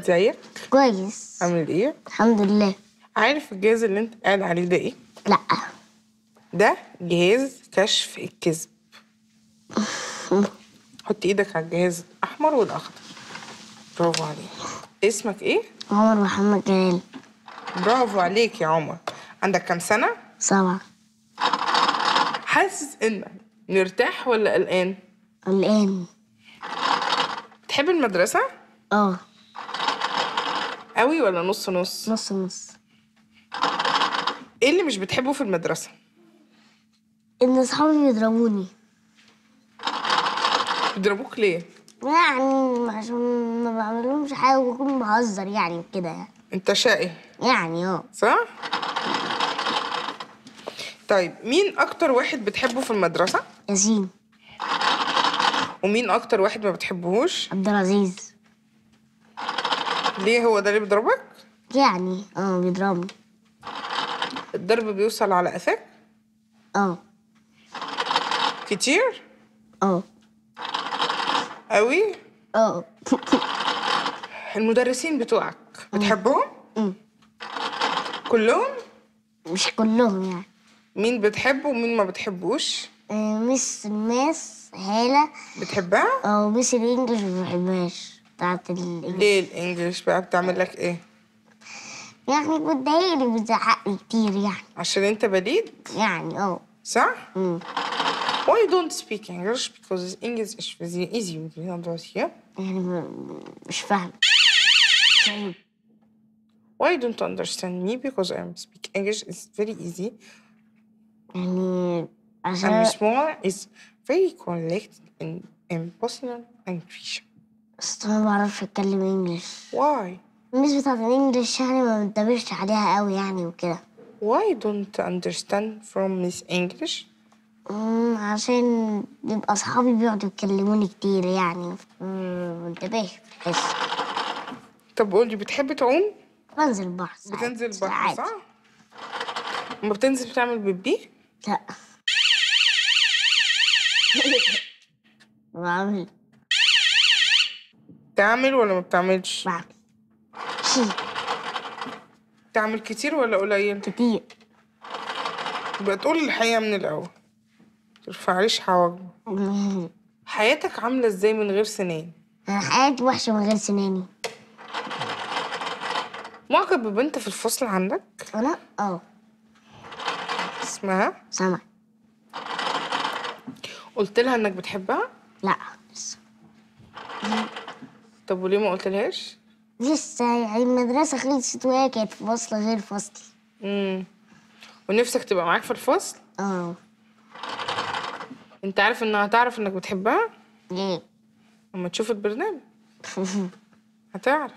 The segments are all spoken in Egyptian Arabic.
ازيك كويس عامل ايه الحمد لله عارف الجهاز اللي انت قاعد عليه ده ايه لا ده جهاز كشف الكذب حط ايدك على الجهاز الاحمر والاخضر برافو عليك اسمك ايه عمر محمد جلال برافو عليك يا عمر عندك كام سنه سبعة حاسس انك مرتاح ولا قلقان الآن تحب المدرسه اه قوي ولا نص نص نص نص ايه اللي مش بتحبه في المدرسه إن أصحابي بيضربوني بيضربوك ليه يعني عشان ما بعملهمش حاجة وبكون بهزر يعني كده يعني انت شقي يعني اه صح طيب مين اكتر واحد بتحبه في المدرسه ياسين ومين اكتر واحد ما بتحبهوش عبد العزيز ليه هو ده اللي بيضربك يعني اه بيضربني الضرب بيوصل على قفاك اه كتير اه قوي اه المدرسين بتوعك بتحبهم أمم. كلهم مش كلهم يعني مين بتحبه ومين ما بتحبوش آه، مس الماس هالة بتحبها أو مس الإنجليش ما بحبهاش بتاعت الإنجليش ليه الانجليش بقى بتعمل لك ايه يعني بتضايقني بتزعقني كتير يعني عشان انت بليد يعني اه صح أمم. why you don't speak English because English is very easy with you understand يعني م- مش فاهم طيب why you don't understand me because I speak English is very easy يعني and عشان small is very collected in impossible English بس أنا ما بعرفش أتكلم إنجليش why الميس بتاعت الإنجليش يعني ما بنتبهش عليها قوي يعني وكده why don't understand from Miss English أمم، عشان بيبقى أصحابي بيقعدوا يكلموني كتير يعني ما بنتبهش بحس طب قولي بتحب تعوم بنزل البحر ساعات. بتنزل بحر ساعات. صح لما بتنزل بتعمل بيبي لا بعمل تعمل ولا ما بتعملش بعمل شيء تعمل كتير ولا قليل كتير يبقى تقول الحقيقة من الأول ترفعليش حواجبه حياتك عاملة ازاي من غير سنان أنا حياتي وحشة من غير سناني معجب ببنت في الفصل عندك أنا اه اسمها سامع قلت لها انك بتحبها لا لسه طب وليه ما قلتلهاش لسه يعني المدرسة خلصت وهي كانت في فصل غير فصلي امم ونفسك تبقى معاك في الفصل اه انت عارف انها هتعرف انك بتحبها ليه؟ لما تشوف البرنامج هتعرف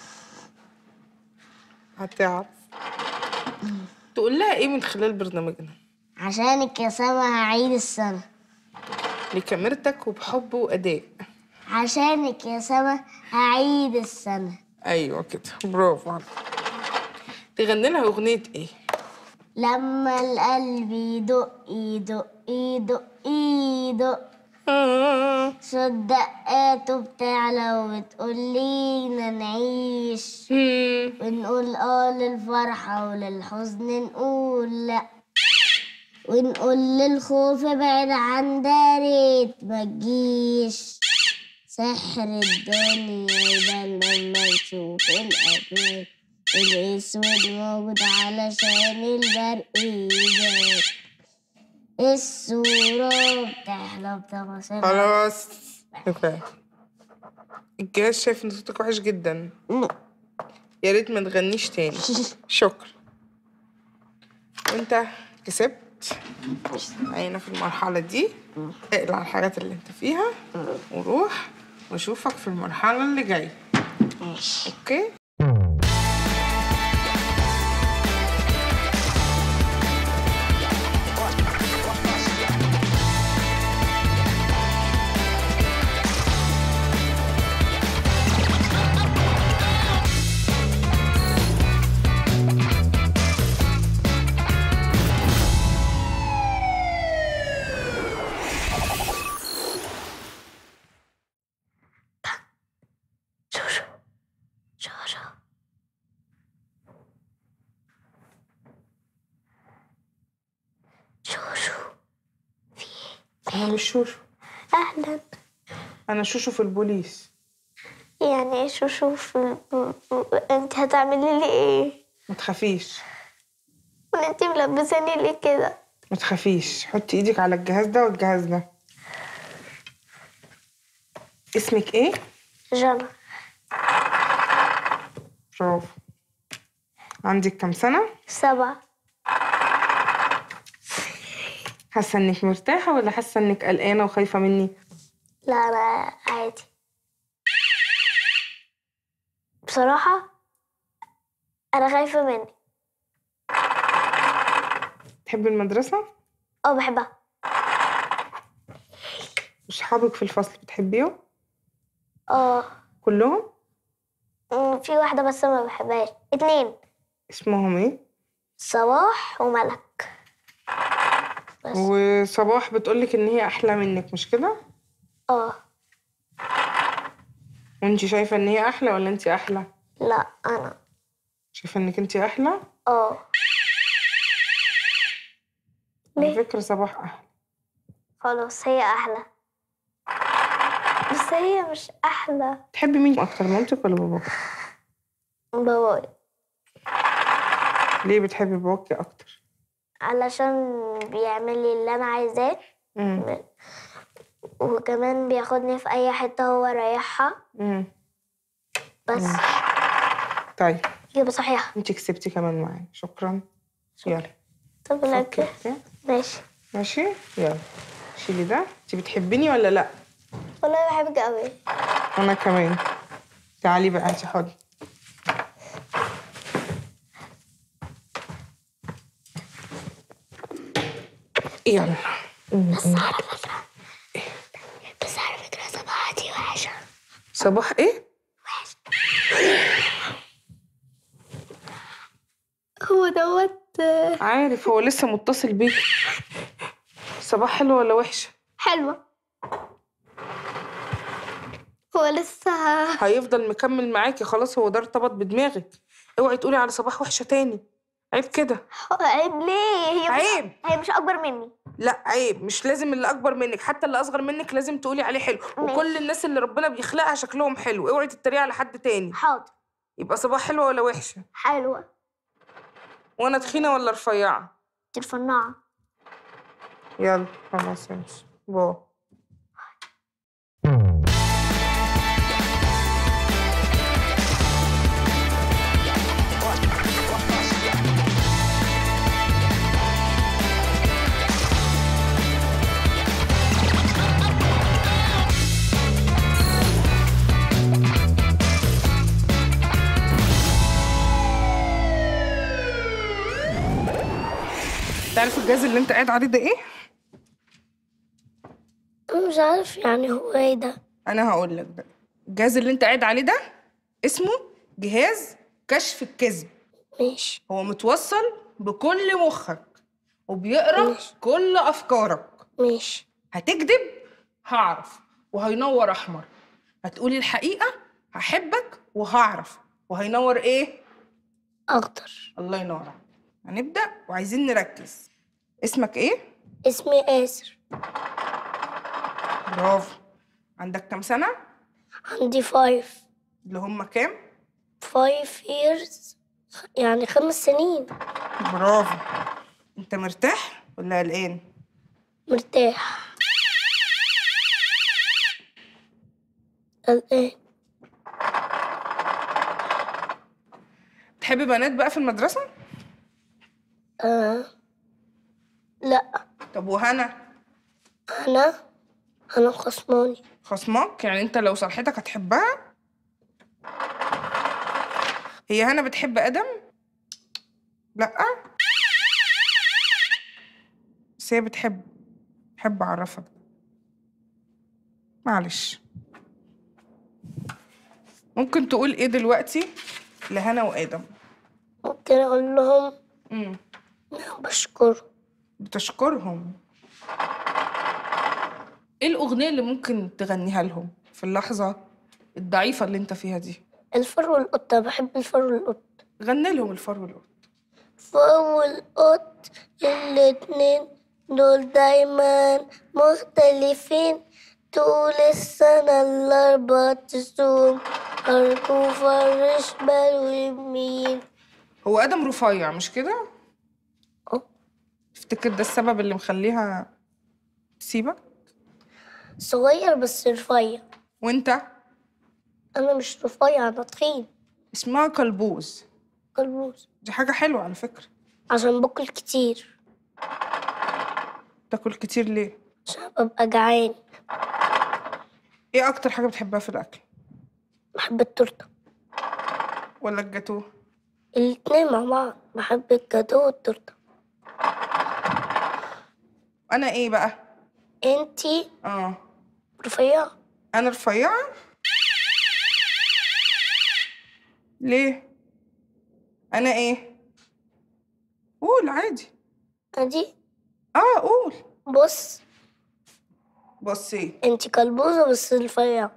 هتعرف تقول لها ايه من خلال برنامجنا عشانك يا سما هعيد السنة لكاميرتك وبحب واداء عشانك يا سما هعيد السنة ايوه كده برافو عليك تغني لها اغنيه ايه لما القلب يدق يدق يدق يدق آه. صوت دقاته بتعلى وبتقول لينا نعيش مم. ونقول اه للفرحة وللحزن نقول لا ونقول للخوف ابعد عن داريت ما تجيش سحر الدنيا يبان لما نشوف الأبواب الأسود موجود علشان البرق يبان الصورة بتحلى بتفاصيلها خلاص كفايه الجهاز شايف ان صوتك وحش جدا يا ريت ما تغنيش تاني شكرا وانت كسبت عينا في المرحلة دي اقلع الحاجات اللي انت فيها وروح واشوفك في المرحلة اللي جاية ماشي اوكي شوشو انا مش شوشو أهلا انا شوشو في البوليس يعني إيه شوشو في أنت هتعملي لي إيه؟ ما تخافيش وأنت ملبساني ليه كده؟ ما تخافيش حطي ايدك على الجهاز ده والجهاز ده اسمك ايه جنى برافو عندك كام سنة سبعة حاسة انك مرتاحة ولا حاسة انك قلقانة وخايفة مني لا أنا عادي بصراحة أنا خايفة مني تحبي المدرسة أه بحبها وصحابك في الفصل بتحبيهم أه كلهم أمم، في واحدة بس ما بحبهاش اتنين اسمهم ايه صباح وملك بس وصباح بتقولك ان هي احلى منك مش كده اه وانتي شايفة ان هي احلى ولا انتي احلى لا انا شايفة انك انتي احلى اه على ليه؟ فكرة صباح احلى خلاص هي احلى بس هي مش احلى تحبي مين اكتر مامتك ولا باباك باباي ليه بتحبي باباكي اكتر علشان بيعمل لي اللي انا عايزاه امم وكمان بياخدني في اي حته هو رايحها امم بس طيب يبقى صحيحه انتي كسبتي كمان معايا شكرا يلا طب لك فكري. ماشي ماشي يلا شيلي ده انتي بتحبيني ولا لا والله بحبك قوي انا كمان تعالي بقى انتي حاضر يلا بس على فكره بس على فكره صباح دي وحشه صباح ايه هو دوت عارف هو لسه متصل بيك صباح حلو ولا وحشه حلوه هو لسه هيفضل مكمل معاكي خلاص هو ده ارتبط بدماغك اوعي تقولي على صباح وحشه تاني عيب كده عيب ليه هي مش عيب هي مش اكبر مني لا عيب مش لازم اللي اكبر منك حتى اللي اصغر منك لازم تقولي عليه حلو وكل الناس اللي ربنا بيخلقها شكلهم حلو اوعي تتريقي على حد تاني حاضر يبقى صباح حلوه ولا وحشه حلوه وانا تخينه ولا رفيعه الفناعه يلا خلاص امشي باي تعرف الجهاز اللي انت قاعد عليه ده ايه انا مش عارف يعني هو ايه ده انا هقول لك ده الجهاز اللي انت قاعد عليه ده اسمه جهاز كشف الكذب ماشي هو متوصل بكل مخك وبيقرا ماشي. كل افكارك ماشي هتكذب هعرف وهينور احمر هتقولي الحقيقه هحبك وهعرف وهينور ايه اخضر الله ينور عليك. هنبدا وعايزين نركز اسمك ايه اسمي آسر برافو عندك كام سنه عندي فايف اللي هم كام فايف years يعني خمس سنين برافو انت مرتاح ولا قلقان مرتاح قلقان تحبي بنات بقى في المدرسه آه. لا طب وهنا أنا أنا خصماني خصمك يعني انت لو صرحتك هتحبها هي هنا بتحب ادم لا بس هي بتحب بحب اعرفك معلش ممكن تقول ايه دلوقتي لهنا وادم ممكن أقول لهم امم أنا بشكره بتشكرهم ايه الاغنيه اللي ممكن تغنيها لهم في اللحظه الضعيفه اللي انت فيها دي الفر والقطة بحب الفر والقط غني لهم الفر والقط فر والقط الاتنين دول دايما مختلفين طول السنة الأربع تصوم أرجو فرش بال ويمين هو ادم رفيع مش كده أه. تفتكر ده السبب اللي مخليها تسيبك صغير بس رفيع وانت أنا مش رفيع أنا تخين اسمها كلبوز كلبوز دي حاجة حلوة على فكرة عشان باكل كتير تاكل كتير ليه عشان ببقى جعان ايه اكتر حاجة بتحبها في الاكل بحب التورتة ولا الجاتوه الاتنين مع بعض بحب الجاتو والتورتة انا ايه بقى انتي اه رفيعة انا رفيعة ليه انا ايه قول عادي ادي اه قول بص بص ايه انتي كلبوزة بس رفيعة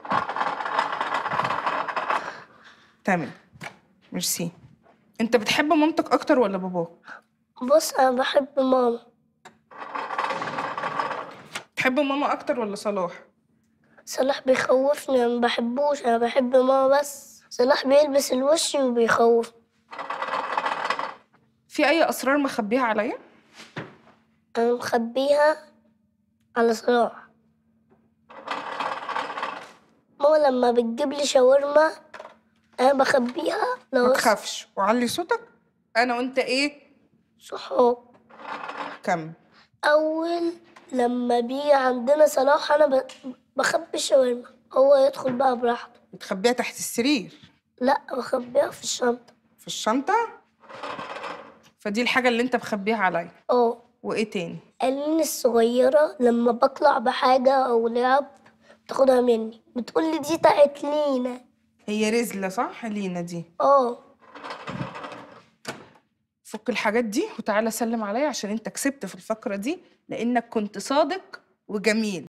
تمام ميرسي انت بتحب مامتك اكتر ولا باباك بص انا بحب ماما تحب ماما اكتر ولا صلاح صلاح بيخوفني انا ما بحبوش انا بحب ماما بس صلاح بيلبس الوش وبيخوفني في اي اسرار مخبيها عليا انا مخبيها على صلاح ماما لما بتجيب لي شاورما انا بخبيها ما لو تخافش وعلي صوتك انا وانت ايه صحاب كم اول لما بيجي عندنا صلاح انا ب- بخبي الشاورما هو يدخل بقى براحته بتخبيها تحت السرير لا بخبيها في الشنطة في الشنطة فدي الحاجة اللي انت مخبيها عليا اه وايه تاني قالين الصغيرة لما بطلع بحاجة أو لعب تاخدها مني بتقولي دي بتاعت لينا هي رزلة صح لينا دي اه فك الحاجات دي وتعالى سلم عليا عشان انت كسبت في الفقرة دي لانك كنت صادق وجميل